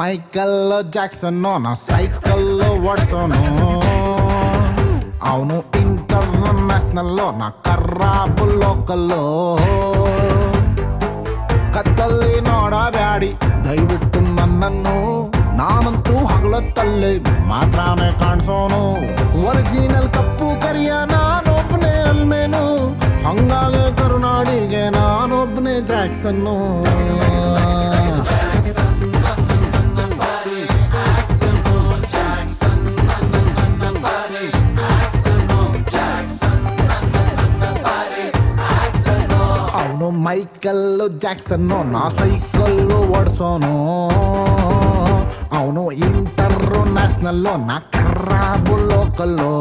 Michael ಜಾಕ್ಸನ್ನು ನಾ cycle ಓಡ್ಸೋನು ಅವನು international ನಾ ಕರ್ರಾಬು ಲೋಕಲ್ಲು ಕತ್ತಲ್ಲಿ ನೋಡಬ್ಯಾಡಿ ದಯವಿಟ್ಟು ನನ್ನನ್ನು ನಾನಂತೂ ಹಗಲತ್ತಲ್ಲಿ ಮಾತ್ರನೇ ಕಾಣಿಸೋನು ಒರಿಜಿನಲ್ ಕಪ್ಪು ಕರಿಯ ನಾನೊಬ್ಬನೇ ಅಲ್ಮೇನು ಹಂಗಾಗಿ ಕರುನಾಡಿಗೆ ನಾನೊಬ್ಬನೇ ಜಾಕ್ಸನ್ನು ಅವನು ಮೈಕಲ್ಲು ಜಾಕ್ಸನ್ನು ನಾ ಸೈಕಲ್ಲು ಓಡಿಸೋನು ಅವನು ಇಂಟರ್ ನ್ಯಾಷನಲ್ಲು ನಾ ಕರ್ರಾಬು ಲೋಕಲ್ಲು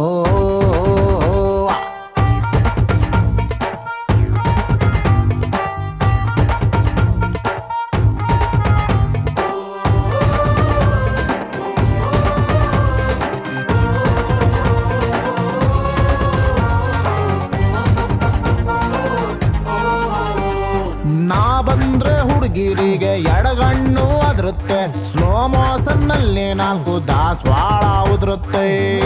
ನಾ ಬಂದ್ರೆ ಹುಡುಗಿರಿಗೆ ಎಡಗಣ್ಣು ಅದ್ರುತ್ತೆ ಸ್ಲೋ ಮೋಷನ್ ನಲ್ಲಿ ನಾಲ್ಕು ದಾಸವಾಳ ಉದುರುತ್ತೆ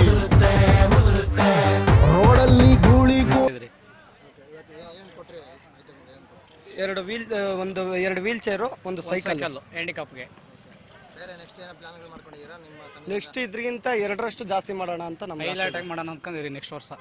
ರೋಡಲ್ಲಿ ಗೂಳಿ ಗೂ ಎರಡು ವೀಲ್ ಒಂದು ಎರಡು ವೀಲ್ ಚೇರು ಒಂದು ಸೈಕಲ್ ಹ್ಯಾಂಡಿಕಾಪ್ಗೆ ನೆಕ್ಸ್ಟ್ ಇದ್ರಿಗಿಂತ ಎರಡರಷ್ಟು ಜಾಸ್ತಿ ಮಾಡೋಣ ಅಂತ ನಮ್ಮ ಹೈಲೈಟ್ ಆಗಿ ಮಾಡೋಣ ಅಂದ್ಕೊಂಡಿರಿ ನೆಕ್ಸ್ಟ್ ವರ್ಷ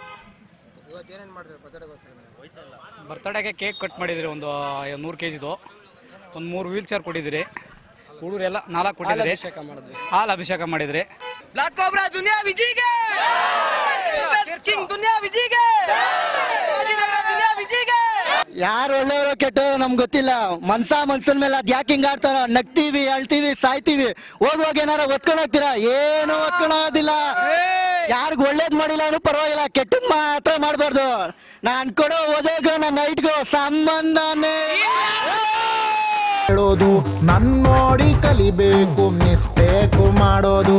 ಬರ್ತಡೇಗೆ ಕೇಕ್ ಕಟ್ ಮಾಡಿದಿರಿ ಒಂದು ನೂರು ಕೆ ಜಿದು ಒಂದು ಮೂರು ವೀಲ್ ಚೇರ್ ಕೊಟ್ಟಿದ್ದೀರಿ ಹುಡುಗರೆಲ್ಲ ನಾಲ್ಕು ಕೊಟ್ಟಿದ್ದೀರಿ ಅಭಿಷೇಕ ಮಾಡಿದ್ವಿ ಹಾಲು ಅಭಿಷೇಕ ಮಾಡಿದ್ರಿ ಬ್ಲಾಕ್ ಕೋಬ್ರಾ ದುನಿಯಾ ವಿಜಿಗೆ ಕಿಂಗ್ ದುನಿಯಾ ವಿಜಿಗೆ ದುನಿಯಾ ವಿಜಿಗೆ ಯಾರು ಒಳ್ಳೆಯವರು ಕೆಟ್ಟವರು ನಮ್ಗೆ ಗೊತ್ತಿಲ್ಲ ಮನ್ಸ ಮನ್ಸನ್ ಮೇಲೆ ಅದ್ ಯಾಕೆ ಹಿಂಗ್ ಆಡ್ತಾರ ನಗ್ತೀವಿ ಅಳ್ತೀವಿ ಸಾಯ್ತೀವಿ ಹೋಗುವಾಗ ಏನಾರ ಒತ್ಕೊಂಡ್ ಹೋಗ್ತೀರಾ ಏನು ಒತ್ಕೊಳೋದಿಲ್ಲ ಯಾರಿಗ್ ಒಳ್ಳೇದ್ ಮಾಡಿಲ್ಲ ಅನ್ನೂ ಪರವಾಗಿಲ್ಲ ಕೆಟ್ಟದ್ ಮಾತ್ರ ಮಾಡ್ಬಾರ್ದು ನಾನ್ ಕೊಡೋ ಓದೋಗೋ ನನ್ನ ನೈಟ್ಗೋ ಸಂಬಂಧನೇ ಹೇಳೋದು ನನ್ ನೋಡಿ ಕಲಿಬೇಕು ಮಿಸ್ಟೇಕು ಮಾಡೋದು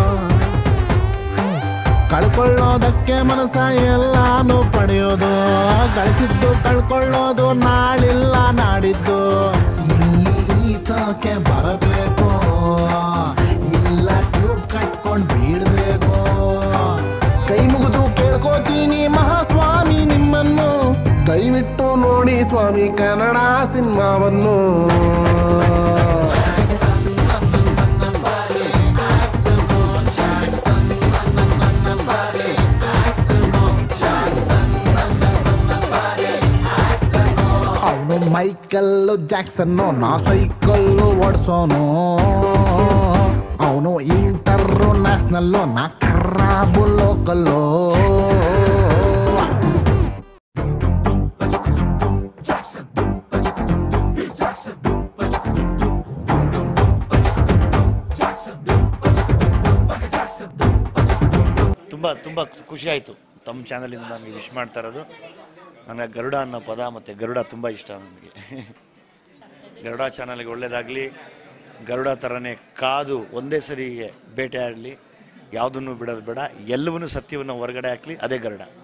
ಕಳ್ಕೊಳ್ಳೋದಕ್ಕೆ ಮನಸ್ಸ ಎಲ್ಲಾನು ಪಡೆಯೋದು ಗಳಿಸಿದ್ದು ಕಳ್ಕೊಳ್ಳೋದು ನಾಳಿಲ್ಲ ನಾಡಿದ್ದು ಇಲ್ಲಿ ಈಸೋಕೆ ಬರಬೇಕು ಇಲ್ಲ ಟ್ಯೂಬ್ ಕಟ್ಕೊಂಡ್ ಬೀಳ್ಬೇಕು ಕೈ ಮುಗಿದು ಕೇಳ್ಕೋತೀನಿ ಮಹಾಸ್ವಾಮಿ ನಿಮ್ಮನ್ನು ದಯವಿಟ್ಟು ನೋಡಿ ಸ್ವಾಮಿ ಕನ್ನಡ ಸಿನಿಮಾವನ್ನು ಅವನು ಮೈಕಲ್ಲು ಜಾಕ್ಸನ್ನು ನಾ ಸೈಕಲ್ಲು ಓಡಿಸೋನು ಅವನು ಇಂಟರ್ ನ್ಯಾಷನಲ್ಲು ನಾ ಕರ್ರಾಬು ಲೋಕಲ್ಲು ತುಂಬ ತುಂಬ ಖುಷಿ ಆಯಿತು ತಮ್ಮ ಚಾನಲಿಂದ ನನಗೆ ವಿಶ್ ಮಾಡ್ತಾ ಇರೋದು ನನಗೆ ಗರುಡ ಅನ್ನೋ ಪದ ಮತ್ತು ಗರುಡ ತುಂಬ ಇಷ್ಟ ನನಗೆ ಗರುಡ ಚಾನಲ್ಗೆ ಒಳ್ಳೇದಾಗಲಿ ಗರುಡ ಥರನೇ ಕಾದು ಒಂದೇ ಸರಿಗೆ ಬೇಟೆ ಆಡಲಿ ಯಾವುದನ್ನು ಬಿಡೋದು ಬೇಡ ಎಲ್ಲವನ್ನೂ ಸತ್ಯವನ್ನು ಹೊರಗಡೆ ಹಾಕಲಿ ಅದೇ ಗರುಡ